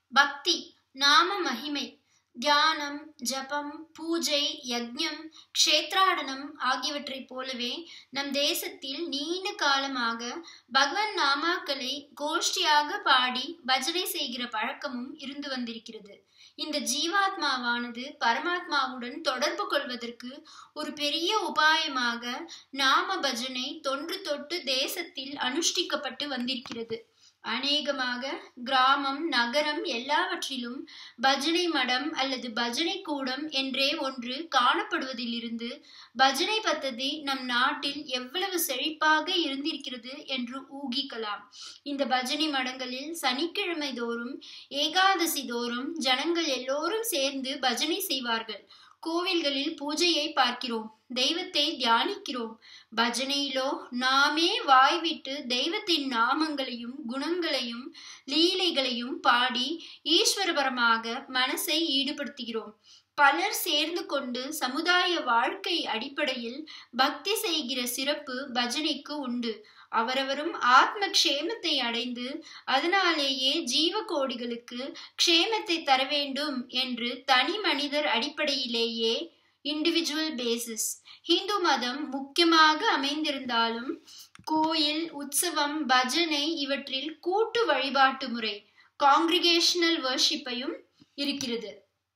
பக்தி நாம மகிமை தியானம் ஜபம் பூஜை யக்ஞம் க்ஷேத்ராடனம் ஆகியவற்றைப் போலவே நம் தேசத்தில் நீண்ட காலமாக பகவன் நாமாக்களை கோஷ்டியாக பாடி பஜனை செய்கிற பழக்கமும் இருந்து வந்திருக்கிறது இந்த ஜீவாத்மாவானது பரமாத்மாவுடன் தொடர்பு கொள்வதற்கு ஒரு பெரிய உபாயமாக நாம பஜனை தொன்று தொட்டு தேசத்தில் அனுஷ்டிக்கப்பட்டு வந்திருக்கிறது அநேகமாக கிராமம் நகரம் எல்லாவற்றிலும் பஜனை மடம் அல்லது பஜனை கூடம் என்றே ஒன்று காணப்படுவதிலிருந்து பஜனை பத்ததி நம் நாட்டில் எவ்வளவு செழிப்பாக இருந்திருக்கிறது என்று ஊகிக்கலாம் இந்த பஜனை மடங்களில் சனிக்கிழமை தோறும் ஏகாதசி தோறும் ஜனங்கள் எல்லோரும் சேர்ந்து பஜனை செய்வார்கள் கோவில்களில் பூஜையை பார்க்கிறோம் தெய்வத்தை தியானிக்கிறோம் பஜனையிலோ நாமே வாய்விட்டு தெய்வத்தின் நாமங்களையும் குணங்களையும் லீலைகளையும் பாடி ஈஸ்வரபரமாக மனசை ஈடுபடுத்துகிறோம் பலர் சேர்ந்து கொண்டு சமுதாய வாழ்க்கை அடிப்படையில் பக்தி செய்கிற சிறப்பு பஜனைக்கு உண்டு அவரவரும் ஆத்ம க்ஷேமத்தை அடைந்து அதனாலேயே ஜீவ கோடிகளுக்கு க்ஷேமத்தை தர வேண்டும் என்று தனி மனிதர் அடிப்படையிலேயே இண்டிவிஜுவல் பேசிஸ் ஹிந்து மதம் முக்கியமாக அமைந்திருந்தாலும் கோயில் உற்சவம் பஜனை இவற்றில் கூட்டு வழிபாட்டு முறை காங்கிரிகேஷனல் வர்ஷிப்பையும் இருக்கிறது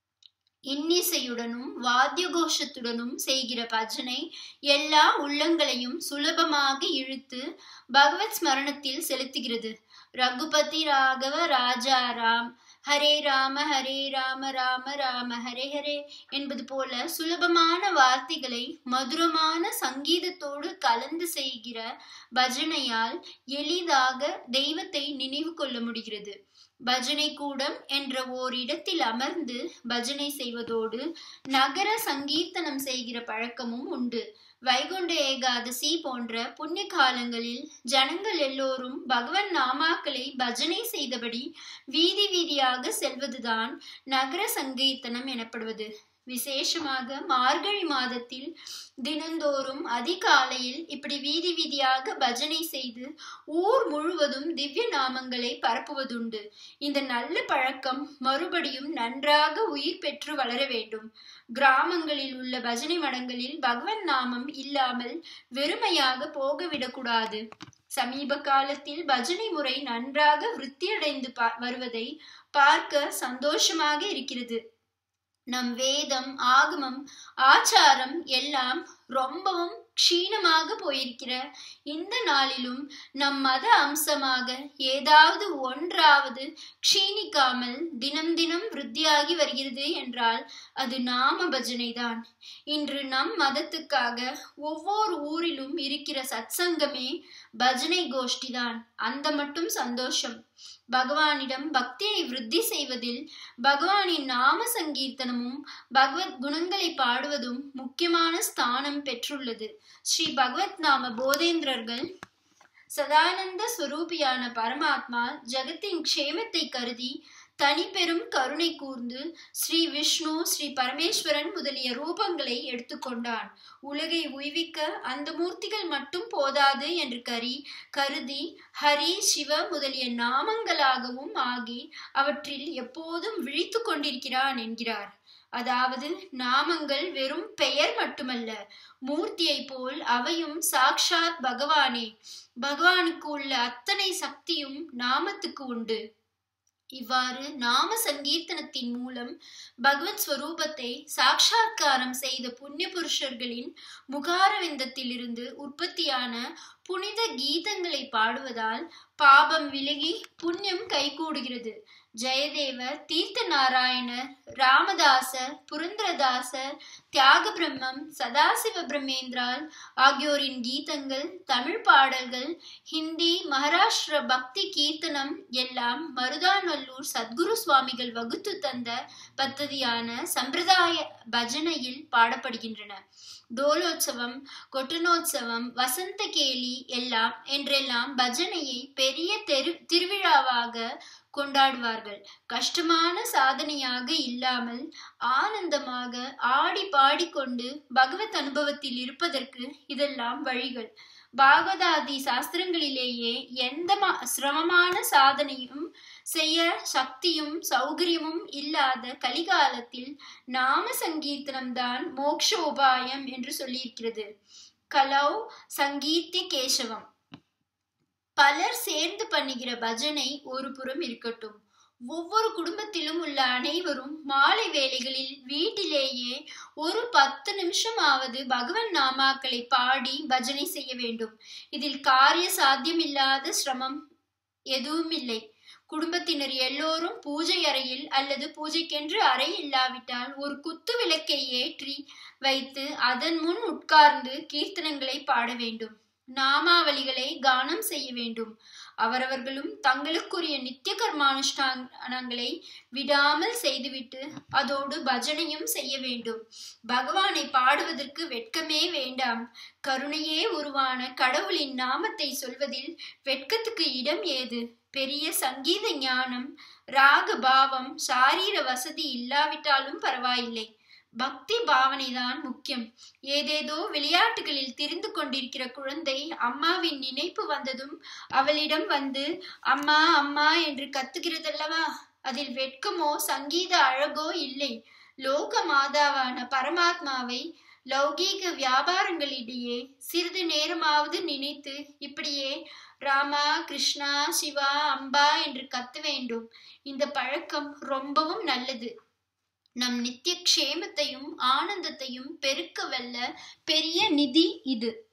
இன்னிசையுடனும் வாத்திய கோஷத்துடனும் செய்கிற பஜனை எல்லா உள்ளங்களையும் சுலபமாக இழுத்து பகவத் ஸ்மரணத்தில் செலுத்துகிறது ரகுபதி ராகவ ராஜாராம் ஹரே ராம ஹரே ராம ராம ராம ஹரே ஹரே என்பது போல சுலபமான வார்த்தைகளை மதுரமான சங்கீதத்தோடு கலந்து செய்கிற பஜனையால் எளிதாக தெய்வத்தை நினைவு கொள்ள முடிகிறது பஜனை கூடம் என்ற ஓர் இடத்தில் அமர்ந்து பஜனை செய்வதோடு நகர சங்கீர்த்தனம் செய்கிற பழக்கமும் உண்டு வைகுண்ட ஏகாதசி போன்ற புண்ணிய காலங்களில் ஜனங்கள் எல்லோரும் பகவன் நாமாக்களை பஜனை செய்தபடி வீதி வீதியாக செல்வதுதான் நகர சங்கீர்த்தனம் எனப்படுவது விசேஷமாக மார்கழி மாதத்தில் தினந்தோறும் அதிகாலையில் இப்படி வீதி வீதியாக பஜனை செய்து ஊர் முழுவதும் திவ்ய நாமங்களை பரப்புவதுண்டு இந்த நல்ல பழக்கம் மறுபடியும் நன்றாக உயிர் பெற்று வளர வேண்டும் கிராமங்களில் உள்ள பஜனை மடங்களில் பகவன் நாமம் இல்லாமல் வெறுமையாக போகவிடக்கூடாது சமீப காலத்தில் பஜனை முறை நன்றாக விருத்தியடைந்து வருவதை பார்க்க சந்தோஷமாக இருக்கிறது நம் வேதம் ஆகமம் ஆச்சாரம் எல்லாம் ரொம்பவும் க்ஷீணமாக போயிருக்கிற இந்த நாளிலும் நம் மத அம்சமாக ஏதாவது ஒன்றாவது க்ஷீணிக்காமல் தினம் தினம் விருத்தியாகி வருகிறது என்றால் அது நாம பஜனை தான் இன்று நம் மதத்துக்காக ஒவ்வொரு ஊரிலும் இருக்கிற சத்சங்கமே பஜனை கோஷ்டி தான் அந்த மட்டும் சந்தோஷம் பகவானிடம் பக்தியை விருத்தி செய்வதில் பகவானின் நாம சங்கீர்த்தனமும் பகவத் குணங்களை பாடுவதும் முக்கியமான ஸ்தானம் பெற்றுள்ளது ஸ்ரீ பகவத் நாம போதேந்திரர்கள் சதானந்த ஸ்வரூபியான பரமாத்மா ஜகத்தின் க்ஷேமத்தை கருதி தனி பெரும் கருணை கூர்ந்து ஸ்ரீ விஷ்ணு ஸ்ரீ பரமேஸ்வரன் முதலிய ரூபங்களை எடுத்துக்கொண்டான் உலகை உய்விக்க அந்த மூர்த்திகள் மட்டும் போதாது என்று கரி கருதி ஹரி சிவ முதலிய நாமங்களாகவும் ஆகி அவற்றில் எப்போதும் விழித்து கொண்டிருக்கிறான் என்கிறார் அதாவது நாமங்கள் வெறும் பெயர் மட்டுமல்ல மூர்த்தியை போல் அவையும் சாக்ஷாத் பகவானே பகவானுக்கு உள்ள அத்தனை சக்தியும் நாமத்துக்கு உண்டு இவ்வாறு நாம சங்கீர்த்தனத்தின் மூலம் பகவத் ஸ்வரூபத்தை சாட்சா்காரம் செய்த புண்ணிய புருஷர்களின் முகாரவிந்தத்திலிருந்து உற்பத்தியான புனித கீதங்களை பாடுவதால் பாபம் விலகி புண்ணியம் கைகூடுகிறது ஜெயதேவர் தீர்த்த நாராயணர் ராமதாசர் புரந்தரதாசர் தியாக பிரம்மம் சதாசிவ பிரம்மேந்திரால் ஆகியோரின் கீதங்கள் தமிழ் பாடல்கள் ஹிந்தி மகாராஷ்டிர பக்தி கீர்த்தனம் எல்லாம் மருதாநல்லூர் சத்குரு சுவாமிகள் வகுத்து தந்த பத்ததியான சம்பிரதாய பஜனையில் பாடப்படுகின்றன தோலோத்சவம் கொட்டனோத்சவம் வசந்த கேலி எல்லாம் என்றெல்லாம் பஜனையை பெரிய தெரு திருவிழாவாக கொண்டாடுவார்கள் கஷ்டமான சாதனையாக இல்லாமல் ஆனந்தமாக ஆடி பாடிக்கொண்டு பகவத் அனுபவத்தில் இருப்பதற்கு இதெல்லாம் வழிகள் பாகவதாதி சாஸ்திரங்களிலேயே எந்த சிரமமான சாதனையும் செய்ய சக்தியும் சௌகரியமும் இல்லாத கலிகாலத்தில் நாம சங்கீர்த்தனம்தான் மோக்ஷ உபாயம் என்று சொல்லியிருக்கிறது கலௌ சங்கீத்திய கேசவம் பலர் சேர்ந்து பண்ணுகிற பஜனை ஒரு புறம் இருக்கட்டும் ஒவ்வொரு குடும்பத்திலும் உள்ள அனைவரும் மாலை வேளைகளில் வீட்டிலேயே ஒரு பத்து நிமிஷமாவது பகவன் நாமாக்களை பாடி பஜனை செய்ய வேண்டும் இதில் காரிய சாத்தியமில்லாத சிரமம் எதுவும் இல்லை குடும்பத்தினர் எல்லோரும் பூஜை அறையில் அல்லது பூஜைக்கென்று அறை இல்லாவிட்டால் ஒரு குத்து விளக்கை ஏற்றி வைத்து அதன் முன் உட்கார்ந்து கீர்த்தனங்களை பாட வேண்டும் நாமாவளிகளை கானம் செய்ய வேண்டும் அவரவர்களும் தங்களுக்குரிய நித்திய கர்மானுஷ்டானங்களை விடாமல் செய்துவிட்டு அதோடு பஜனையும் செய்ய வேண்டும் பகவானை பாடுவதற்கு வெட்கமே வேண்டாம் கருணையே உருவான கடவுளின் நாமத்தை சொல்வதில் வெட்கத்துக்கு இடம் ஏது பெரிய சங்கீத ஞானம் ராக பாவம் சாரீர வசதி இல்லாவிட்டாலும் பரவாயில்லை பக்தி பாவனைதான் முக்கியம் ஏதேதோ விளையாட்டுகளில் தெரிந்து கொண்டிருக்கிற குழந்தை அம்மாவின் நினைப்பு வந்ததும் அவளிடம் வந்து அம்மா அம்மா என்று கத்துகிறதல்லவா அதில் வெட்கமோ சங்கீத அழகோ இல்லை லோக மாதாவான பரமாத்மாவை லௌகீக வியாபாரங்களிடையே சிறிது நேரமாவது நினைத்து இப்படியே ராமா கிருஷ்ணா சிவா அம்பா என்று கத்த வேண்டும் இந்த பழக்கம் ரொம்பவும் நல்லது நம் நித்திய க்ஷேமத்தையும் ஆனந்தத்தையும் பெருக்க வல்ல பெரிய நிதி இது